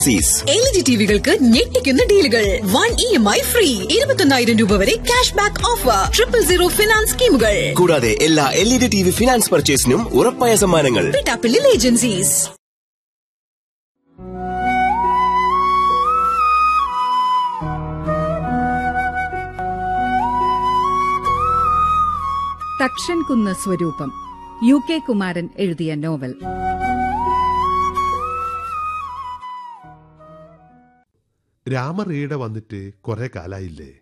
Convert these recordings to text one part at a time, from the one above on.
സീസ് L G ടിവികൾക്ക് ഞെട്ടിക്കുന്ന ഡീലുകൾ one E M I free ഇരുപത്തൊന്നായിരം രൂപ വരെ cash back offer triple zero finance സ്കീമുകൾ കൂടാതെ എല്ലാ L E D T V finance പർച്ചേസിനും ഉറപ്പായ സമ്മാനങ്ങൾ പിട്ടാപ്പിള്ളിൽ ഏജൻസീസ് തക്ഷൻകുന്ന് സ്വരൂപം യു കെ കുമാരൻ എഴുതിയ നോവൽ രാമർ ഈടെ വന്നിട്ട് കുറെ കാലായില്ലേ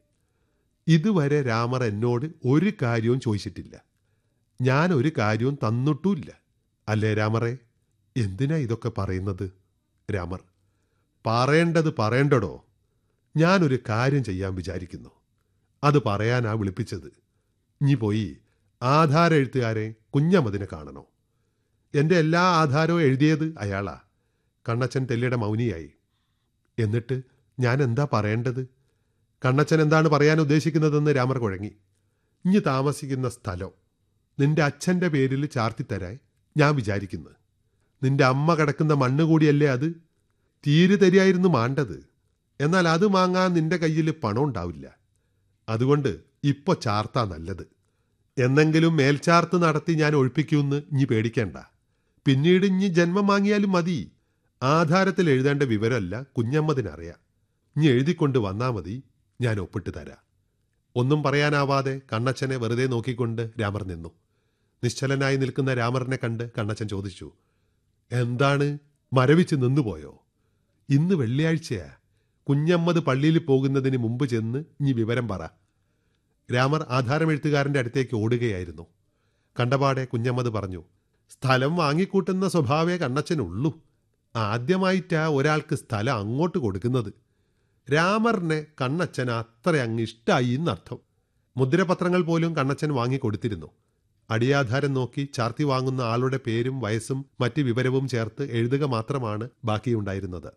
ഇതുവരെ രാമർ എന്നോട് ഒരു കാര്യവും ചോദിച്ചിട്ടില്ല ഞാൻ ഒരു കാര്യവും തന്നിട്ടുമില്ല അല്ലേ രാമറെ എന്തിനാ ഇതൊക്കെ പറയുന്നത് രാമർ പറയേണ്ടത് പറയേണ്ടടോ ഞാനൊരു കാര്യം ചെയ്യാൻ വിചാരിക്കുന്നു അത് പറയാനാ വിളിപ്പിച്ചത് ഇനി പോയി ആധാര എഴുത്തുകാരെ കുഞ്ഞമ്മതിനെ കാണണോ എൻ്റെ എല്ലാ ആധാരവും എഴുതിയത് അയാളാ കണ്ണച്ചൻ തെല്ലിയുടെ മൗനിയായി എന്നിട്ട് ഞാൻ എന്താ പറയേണ്ടത് കണ്ണച്ചൻ എന്താണ് പറയാൻ ഉദ്ദേശിക്കുന്നതെന്ന് രാമർ കുഴങ്ങി ഇഞ്ഞ് താമസിക്കുന്ന സ്ഥലം നിന്റെ അച്ഛൻ്റെ പേരിൽ ചാർത്തിത്തരാൻ ഞാൻ വിചാരിക്കുന്നു നിന്റെ അമ്മ കിടക്കുന്ന മണ്ണ് കൂടിയല്ലേ അത് തീര് തരിയായിരുന്നു മാണ്ടത് എന്നാൽ അത് വാങ്ങാൻ നിന്റെ കയ്യിൽ പണം ഉണ്ടാവില്ല അതുകൊണ്ട് ഇപ്പൊ ചാർത്താ നല്ലത് എന്നെങ്കിലും മേൽചാർത്ത് നടത്തി ഞാൻ ഒഴിപ്പിക്കുമെന്ന് ഇനി പേടിക്കണ്ട പിന്നീട് ഇനി ജന്മം വാങ്ങിയാലും മതി ആധാരത്തിൽ എഴുതേണ്ട വിവരമല്ല കുഞ്ഞമ്മതിനറിയാം ഇനി എഴുതിക്കൊണ്ട് വന്നാ മതി ഞാൻ ഒപ്പിട്ട് തരാം ഒന്നും പറയാനാവാതെ കണ്ണച്ചനെ വെറുതെ നോക്കിക്കൊണ്ട് രാമർ നിന്നു നിശ്ചലനായി നിൽക്കുന്ന രാമറിനെ കണ്ട് കണ്ണച്ചൻ ചോദിച്ചു എന്താണ് മരവിച്ച് നിന്നുപോയോ ഇന്ന് വെള്ളിയാഴ്ചയാ കുഞ്ഞമ്മത് പള്ളിയിൽ പോകുന്നതിന് മുമ്പ് ചെന്ന് ഇനി വിവരം പറ രാമർ ആധാരമെഴുത്തുകാരന്റെ അടുത്തേക്ക് ഓടുകയായിരുന്നു കണ്ടപാടെ കുഞ്ഞമ്മത് പറഞ്ഞു സ്ഥലം വാങ്ങിക്കൂട്ടുന്ന സ്വഭാവേ കണ്ണച്ചനുള്ളൂ ആദ്യമായിട്ടാ ഒരാൾക്ക് സ്ഥലം അങ്ങോട്ട് കൊടുക്കുന്നത് രാമറിനെ കണ്ണച്ചൻ അത്ര അങ്ങ് ഇഷ്ടായി എന്നർത്ഥം മുദ്രപത്രങ്ങൾ പോലും കണ്ണച്ചൻ വാങ്ങിക്കൊടുത്തിരുന്നു അടിയാധാരം നോക്കി ചാർത്തി വാങ്ങുന്ന ആളുടെ പേരും വയസ്സും മറ്റ് വിവരവും ചേർത്ത് എഴുതുക മാത്രമാണ് ബാക്കിയുണ്ടായിരുന്നത്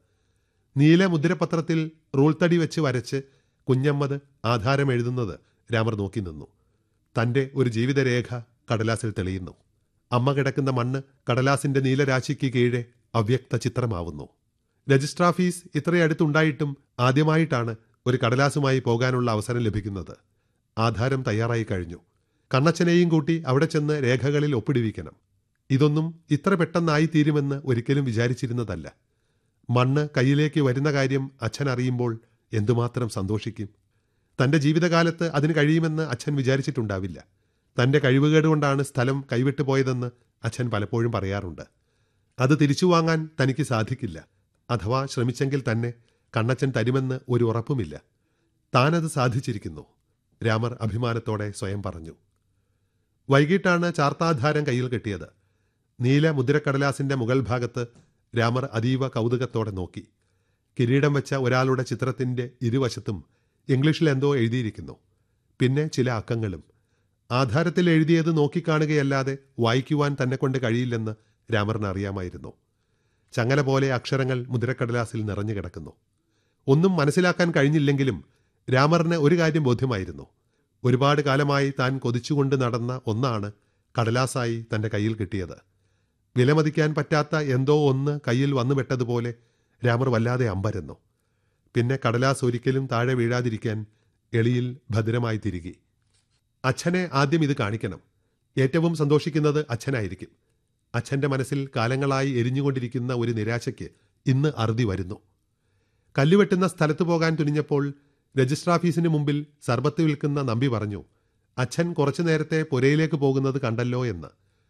നീല മുദ്രപത്രത്തിൽ റൂൾ തടി വെച്ച് വരച്ച് കുഞ്ഞമ്മത് ആധാരം എഴുതുന്നത് രാമർ നോക്കി നിന്നു തന്റെ ഒരു ജീവിതരേഖ കടലാസിൽ തെളിയുന്നു അമ്മ കിടക്കുന്ന മണ്ണ് കടലാസിന്റെ നീലരാശിക്ക് കീഴെ അവ്യക്ത ചിത്രമാവുന്നു രജിസ്റ്റർ ഓഫീസ് ഇത്രയടുത്തുണ്ടായിട്ടും ആദ്യമായിട്ടാണ് ഒരു കടലാസുമായി പോകാനുള്ള അവസരം ലഭിക്കുന്നത് ആധാരം തയ്യാറായി കഴിഞ്ഞു കണ്ണച്ചനെയും കൂട്ടി അവിടെ ചെന്ന് രേഖകളിൽ ഒപ്പിടുവിക്കണം ഇതൊന്നും ഇത്ര പെട്ടെന്നായി തീരുമെന്ന് ഒരിക്കലും വിചാരിച്ചിരുന്നതല്ല മണ്ണ് കയ്യിലേക്ക് വരുന്ന കാര്യം അച്ഛൻ അറിയുമ്പോൾ എന്തുമാത്രം സന്തോഷിക്കും തന്റെ ജീവിതകാലത്ത് അതിന് കഴിയുമെന്ന് അച്ഛൻ വിചാരിച്ചിട്ടുണ്ടാവില്ല തന്റെ കഴിവുകേട് കൊണ്ടാണ് സ്ഥലം കൈവിട്ടു പോയതെന്ന് അച്ഛൻ പലപ്പോഴും പറയാറുണ്ട് അത് തിരിച്ചു വാങ്ങാൻ തനിക്ക് സാധിക്കില്ല അഥവാ ശ്രമിച്ചെങ്കിൽ തന്നെ കണ്ണച്ചൻ തരുമെന്ന് ഒരു ഉറപ്പുമില്ല താനത് സാധിച്ചിരിക്കുന്നു രാമർ അഭിമാനത്തോടെ സ്വയം പറഞ്ഞു വൈകിട്ടാണ് ചാർത്താധാരം കയ്യിൽ കെട്ടിയത് നീല മുദ്രക്കടലാസിന്റെ മുകൾ ഭാഗത്ത് രാമർ അതീവ കൗതുകത്തോടെ നോക്കി കിരീടം വെച്ച ഒരാളുടെ ചിത്രത്തിന്റെ ഇരുവശത്തും ഇംഗ്ലീഷിൽ എന്തോ എഴുതിയിരിക്കുന്നു പിന്നെ ചില അക്കങ്ങളും ആധാരത്തിൽ എഴുതിയത് നോക്കിക്കാണുകയല്ലാതെ വായിക്കുവാൻ തന്നെ കൊണ്ട് കഴിയില്ലെന്ന് രാമറിന് അറിയാമായിരുന്നു ചങ്ങല പോലെ അക്ഷരങ്ങൾ മുദ്രക്കടലാസിൽ നിറഞ്ഞു കിടക്കുന്നു ഒന്നും മനസ്സിലാക്കാൻ കഴിഞ്ഞില്ലെങ്കിലും രാമറിന് ഒരു കാര്യം ബോധ്യമായിരുന്നു ഒരുപാട് കാലമായി താൻ കൊതിച്ചുകൊണ്ട് നടന്ന ഒന്നാണ് കടലാസായി തന്റെ കയ്യിൽ കിട്ടിയത് വിലമതിക്കാൻ പറ്റാത്ത എന്തോ ഒന്ന് കയ്യിൽ വന്നുപെട്ടതുപോലെ രാമർ വല്ലാതെ അമ്പരന്നു പിന്നെ കടലാസ് ഒരിക്കലും താഴെ വീഴാതിരിക്കാൻ എളിയിൽ ഭദ്രമായി തിരികെ അച്ഛനെ ആദ്യം ഇത് കാണിക്കണം ഏറ്റവും സന്തോഷിക്കുന്നത് അച്ഛനായിരിക്കും അച്ഛന്റെ മനസ്സിൽ കാലങ്ങളായി എരിഞ്ഞുകൊണ്ടിരിക്കുന്ന ഒരു നിരാശയ്ക്ക് ഇന്ന് അറുതി വരുന്നു കല്ലുവെട്ടുന്ന സ്ഥലത്ത് പോകാൻ തുനിഞ്ഞപ്പോൾ രജിസ്റ്റർ ഓഫീസിന് മുമ്പിൽ സർബത്ത് വിൽക്കുന്ന നമ്പി പറഞ്ഞു അച്ഛൻ കുറച്ചു നേരത്തെ പുരയിലേക്ക് പോകുന്നത് കണ്ടല്ലോ എന്ന്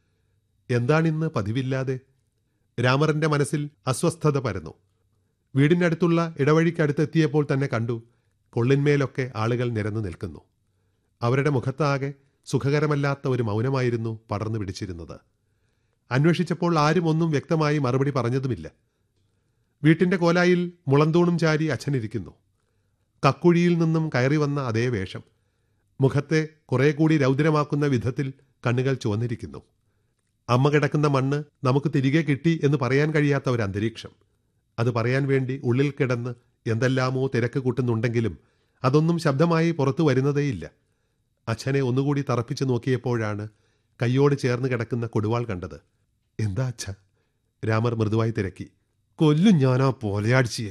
എന്താണിന്ന് പതിവില്ലാതെ രാമറിന്റെ മനസ്സിൽ അസ്വസ്ഥത പരന്നു വീടിനടുത്തുള്ള ഇടവഴിക്കടുത്തെത്തിയപ്പോൾ തന്നെ കണ്ടു കൊള്ളിന്മേലൊക്കെ ആളുകൾ നിരന്നു നിൽക്കുന്നു അവരുടെ മുഖത്താകെ സുഖകരമല്ലാത്ത ഒരു മൗനമായിരുന്നു പടർന്നു പിടിച്ചിരുന്നത് അന്വേഷിച്ചപ്പോൾ ആരും ഒന്നും വ്യക്തമായി മറുപടി പറഞ്ഞതുമില്ല വീട്ടിന്റെ കോലായിൽ മുളന്തൂണും ചാരി അച്ഛനിരിക്കുന്നു കക്കുഴിയിൽ നിന്നും കയറി വന്ന അതേ വേഷം മുഖത്തെ കുറെ കൂടി രൗദ്രമാക്കുന്ന വിധത്തിൽ കണ്ണുകൾ ചുവന്നിരിക്കുന്നു അമ്മ കിടക്കുന്ന മണ്ണ് നമുക്ക് തിരികെ കിട്ടി എന്ന് പറയാൻ കഴിയാത്ത ഒരു അന്തരീക്ഷം അത് പറയാൻ വേണ്ടി ഉള്ളിൽ കിടന്ന് എന്തെല്ലാമോ തിരക്ക് കൂട്ടുന്നുണ്ടെങ്കിലും അതൊന്നും ശബ്ദമായി പുറത്തു വരുന്നതേയില്ല അച്ഛനെ ഒന്നുകൂടി തറപ്പിച്ചു നോക്കിയപ്പോഴാണ് കയ്യോട് ചേർന്ന് കിടക്കുന്ന കൊടുവാൾ കണ്ടത് എന്താ അച്ഛ രാമർ മൃദുവായി തിരക്കി കൊല്ലും ഞാനാ പോലെയാടിച്ചിയെ